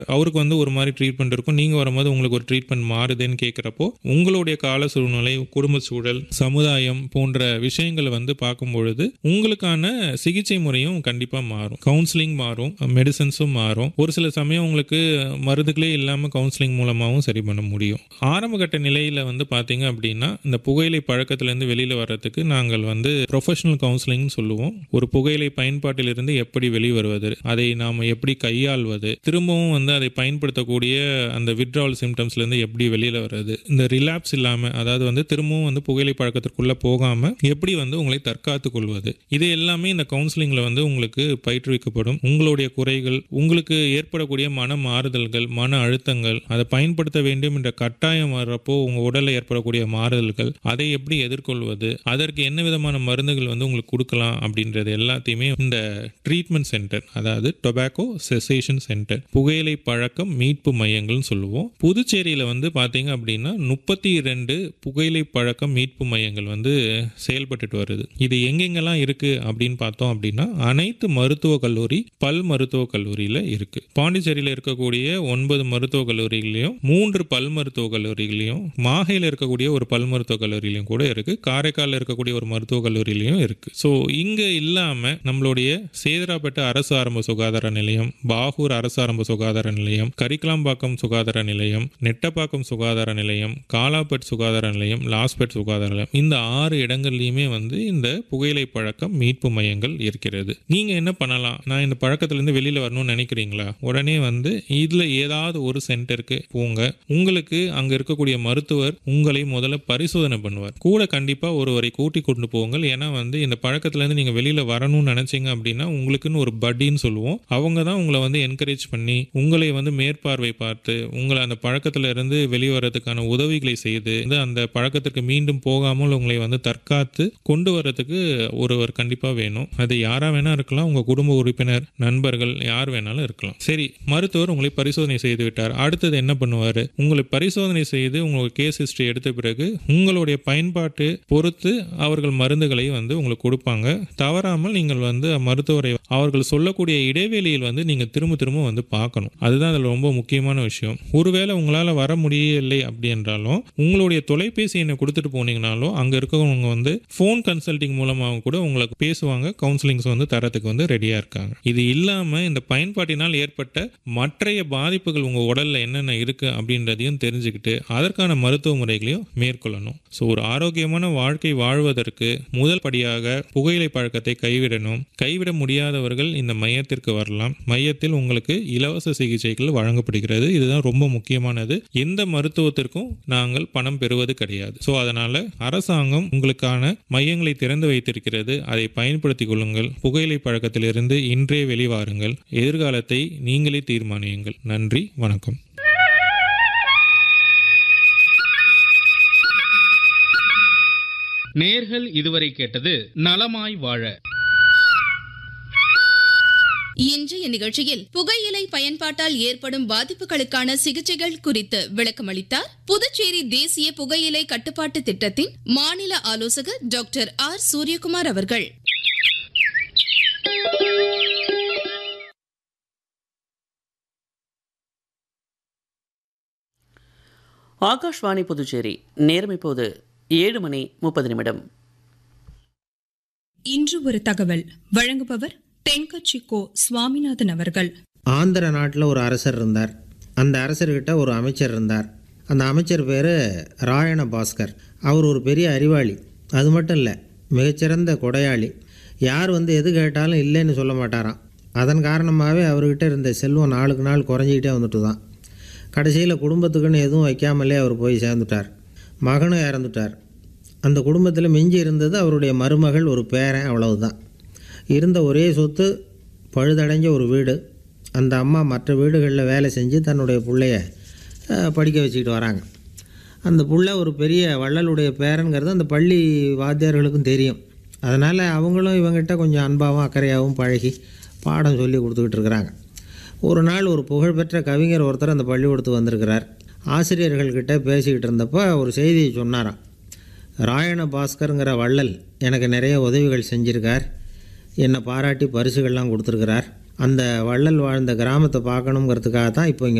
அவருக்கு வந்து ஒரு மாதிரி ட்ரீட்மெண்ட் இருக்கும் நீங்கள் வரும்போது உங்களுக்கு ஒரு ட்ரீட்மெண்ட் மாறுதுன்னு கேட்குறப்போ உங்களுடைய கால சூழ்நிலை குடும்ப சூழல் சமுதாயம் போன்ற விஷயங்களை வந்து பார்க்கும் பொழுது உங்களுக்கான சிகிச்சை முறையும் கண்டிப்பாக மாறும் கவுன்சிலிங் மாறும் மெடிசன்ஸும் மாறும் ஒரு சில சமயம் உங்களுக்கு மருந்துகளே இல்லாமல் கவுன்சிலிங் மூலமாகவும் சரி பண்ண முடியும் ஆரம்பகட்ட நிலையில் வந்து பார்த்தீங்க அப்படின்னா இந்த புகையிலை பழக்கத்திலேருந்து வெளியில் வர்றதுக்கு நாங்கள் வந்து ப்ரொஃபஷனல் கவுன்சிலிங்னு சொல்லுவோம் ஒரு புகையிலை பயன்பாட்டிலிருந்து எப்படி வெளிவருவது அதை நாம் எப்படி கையாள்வது திரும்பவும் வந்து அதை பயன்படுத்தக்கூடிய அந்த விட்ராவல் சிம்டம்ஸ்லேருந்து எப்படி வெளியில் வர்றது இந்த ரிலாப்ஸ் இல்லாமல் அதாவது வந்து திரும்பவும் வந்து புகையிலை பழக்கத்திற்குள்ளே போகாமல் எப்படி வந்து உங்களை தற்காத்து கொள்வது இது எல்லாமே இந்த கவுன்சிலிங்கில் வந்து உங்களுக்கு பயிற்றுவிக்கப்படும் உங்களுடைய குறைகள் உங்களுக்கு ஏற்படக்கூடிய மன மாறுதல்கள் மன அழுத்தங்கள் அதை பயன்படுத்த வேண்டும் என்ற கட்டாயம் வர்றப்போ உங்கள் உடலில் ஏற்படக்கூடிய மாறுதல்கள் அதை எப்படி எதிர்கொள்வது அதற்கு என்ன விதமான மருந்துகள் வந்து உங்களுக்கு கொடுக்கலாம் அப்படின்றது எல்லாத்தையுமே இந்த ட்ரீட்மெண்ட் சென்டர் அதாவது டொபாக்கோ செசேஷன் சென்டர் புகையிலை பழக்கம் மீட்பு மையங்கள்னு சொல்லுவோம் புதுச்சேரியில் வந்து பார்த்தீங்க அப்படின்னா முப்பத்தி ரெண்டு புகையிலை பழக்கம் மீட்பு மையங்கள் வந்து செயல்பட்டுட்டு வருது இது எங்கெங்கெல்லாம் இருக்கு அப்படின்னு பார்த்தோம் அப்படின்னா அனைத்து மருத்துவக் கல்லூரி பல் மருத்துவக் கல்லூரியில் இருக்கு பாண்டிச்சேரியில் இருக்கக்கூடிய ஒன்பது மருத்துவக் கல்லூரிகளையும் மூன்று பல் மருத்துவக் கல்லூரிகளையும் மாஹையில் இருக்கக்கூடிய ஒரு பல் மருத்துவக் கல்லூரியிலையும் கூட இருக்கு காரைக்காலில் இருக்கக்கூடிய ஒரு மருத்துவக் கல்லூரியிலையும் இருக்கு ஸோ இங்கே இல்லாமல் நம்மளுடைய சேதராப்பேட்டை அரசு ஆரம்ப சுகாதார நிலையம் பாகூர் அரசு ஆரம்ப சுகாதார நிலையம் கரிக்கலாம்பாக்கம் சுகாதார நிலையம் நெட்டப்பாக்கம் சுகாதார நிலையம் காலாப்பேட் சுகாதார நிலையம் லாஸ்பேட் சுகாதார நிலையம் இந்த ஆறு இடங்கள்லையுமே வந்து இந்த புகையிலை பழக்கம் மீட்பு மையங்கள் இருக்கிறது நீங்க என்ன பண்ணலாம் நான் இந்த பழக்கத்திலேருந்து வெளியில வரணும்னு நினைக்கிறீங்களா உடனே வந்து இதுல ஏதாவது ஒரு சென்டருக்கு போங்க உங்களுக்கு அங்க இருக்கக்கூடிய மருத்துவர் உங்களை முதல்ல பரிசோதனை பண்ணுவார் கூட கண்டிப்பா ஒருவரை கூட்டி கொண்டு போங்கள் ஏன்னா வந்து இந்த பழக்கத்திலேருந்து நீங்க வெளியில வரணும்னு நினைச்சீங்க அப்படின்னா உங்களுக்குன்னு ஒரு பட்டின்னு சொல்லுவோம் அவங்க தான் உங்களை வந்து என்கரேஜ் பண்ணி உங்களை வந்து மேற்பார்வை பார்த்து உங்களை அந்த பழக்கத்துல இருந்து வெளிவரதுக்கான உதவிகளை செய்து வந்து அந்த பழக்கத்திற்கு மீண்டும் போகாமல் உங்களை வந்து தற்காத்து கொண்டு வர்றதுக்கு ஒருவர் கண்டிப்பா வேணும் அது யாரா வேணா இருக்கலாம் உங்க குடும்ப உறுப்பினர் நண்பர்கள் யார் வேணாலும் இருக்கலாம் சரி மருத்துவர் உங்களை பரிசோதனை செய்து விட்டார் அடுத்தது என்ன பண்ணுவார் உங்களை பரிசோதனை செய்து உங்களோட கேஸ் ஹிஸ்டரி எடுத்த பிறகு உங்களுடைய பயன்பாட்டு பொறுத்து அவர்கள் மருந்துகளை வந்து உங்களுக்கு கொடுப்பாங்க தவறாமல் நீங்கள் வந்து மருத்துவரை அவர்கள் சொல்லக்கூடிய இடைவெளியில் வந்து நீங்க திரும்ப திரும்ப வந்து பார்க்கணும் அதுதான் அதில் ரொம்ப முக்கியமான விஷயம் ஒருவேளை உங்களால் வர முடியவில்லை அப்படி என்றாலும் உங்களுடைய தொலைபேசி எண்ணை கொடுத்துட்டு போனீங்கனாலும் அங்கே இருக்கவங்க வந்து ஃபோன் கன்சல்டிங் மூலமாக கூட உங்களுக்கு பேசுவாங்க கவுன்சிலிங்ஸ் வந்து தரத்துக்கு வந்து ரெடியாக இருக்காங்க இது இல்லாமல் இந்த பயன்பாட்டினால் ஏற்பட்ட மற்றைய பாதிப்புகள் உங்கள் உடலில் என்னென்ன இருக்குது அப்படின்றதையும் தெரிஞ்சுக்கிட்டு அதற்கான மருத்துவ முறைகளையும் மேற்கொள்ளணும் ஸோ ஒரு ஆரோக்கியமான வாழ்க்கை வாழ்வதற்கு முதல் படியாக புகையிலை பழக்கத்தை கைவிடணும் கைவிட முடியாதவர்கள் இந்த மையத்திற்கு வரலாம் மையத்தில் உங்களுக்கு இலவச சிகிச்சைகள் வழங்கப்படுகிறது இதுதான் ரொம்ப முக்கியமானது எந்த மருத்துவத்திற்கும் நாங்கள் பணம் பெறுவது கிடையாது ஸோ அதனால அரசாங்கம் உங்களுக்கான மையங்களை திறந்து வைத்திருக்கிறது அதை பயன்படுத்திக் கொள்ளுங்கள் புகையிலை பழக்கத்திலிருந்து இன்றே வெளிவாருங்கள் எதிர்காலத்தை நீங்களே தீர்மானியுங்கள் நன்றி வணக்கம் நேர்கள் இதுவரை கேட்டது நலமாய் வாழ இன்றைய நிகழ்ச்சியில் புகையிலை பயன்பாட்டால் ஏற்படும் பாதிப்புகளுக்கான சிகிச்சைகள் குறித்து விளக்கமளித்தார் புதுச்சேரி தேசிய புகையிலை கட்டுப்பாட்டு திட்டத்தின் மாநில ஆலோசகர் டாக்டர் ஆர் சூரியகுமார் அவர்கள் ஆகாஷ்வாணி புதுச்சேரி நேரம் இப்போது ஏழு மணி முப்பது நிமிடம் இன்று ஒரு தகவல் வழங்குபவர் தென்கட்சி கோ சுவாமிநாதன் அவர்கள் ஆந்திர நாட்டில் ஒரு அரசர் இருந்தார் அந்த அரசர்கிட்ட ஒரு அமைச்சர் இருந்தார் அந்த அமைச்சர் பேர் ராயண பாஸ்கர் அவர் ஒரு பெரிய அறிவாளி அது மட்டும் இல்லை மிகச்சிறந்த கொடையாளி யார் வந்து எது கேட்டாலும் இல்லைன்னு சொல்ல மாட்டாராம் அதன் காரணமாகவே அவர்கிட்ட இருந்த செல்வம் நாளுக்கு நாள் குறைஞ்சிக்கிட்டே வந்துட்டு தான் கடைசியில் குடும்பத்துக்குன்னு எதுவும் வைக்காமலே அவர் போய் சேர்ந்துட்டார் மகனும் இறந்துட்டார் அந்த குடும்பத்தில் மிஞ்சி இருந்தது அவருடைய மருமகள் ஒரு பேரன் அவ்வளவுதான் இருந்த ஒரே சொத்து பழுதடைஞ்ச ஒரு வீடு அந்த அம்மா மற்ற வீடுகளில் வேலை செஞ்சு தன்னுடைய பிள்ளைய அஹ், படிக்க வச்சுக்கிட்டு வராங்க அந்த புள்ள ஒரு பெரிய வள்ளலுடைய பேரன்கிறது அந்த பள்ளி வாத்தியார்களுக்கும் தெரியும் அதனால் அவங்களும் இவங்கிட்ட கொஞ்சம் அன்பாகவும் அக்கறையாகவும் பழகி பாடம் சொல்லி கொடுத்துக்கிட்டு இருக்கிறாங்க ஒரு நாள் ஒரு புகழ்பெற்ற கவிஞர் ஒருத்தர் அந்த பள்ளிக்கூடத்துக்கு வந்திருக்கிறார் ஆசிரியர்கள்கிட்ட பேசிக்கிட்டு இருந்தப்போ ஒரு செய்தியை சொன்னாராம் ராயண பாஸ்கருங்கிற வள்ளல் எனக்கு நிறைய உதவிகள் செஞ்சிருக்கார் என்னை பாராட்டி பரிசுகள்லாம் கொடுத்துருக்கிறார் அந்த வள்ளல் வாழ்ந்த கிராமத்தை பார்க்கணுங்கிறதுக்காக தான் இப்போ இங்கே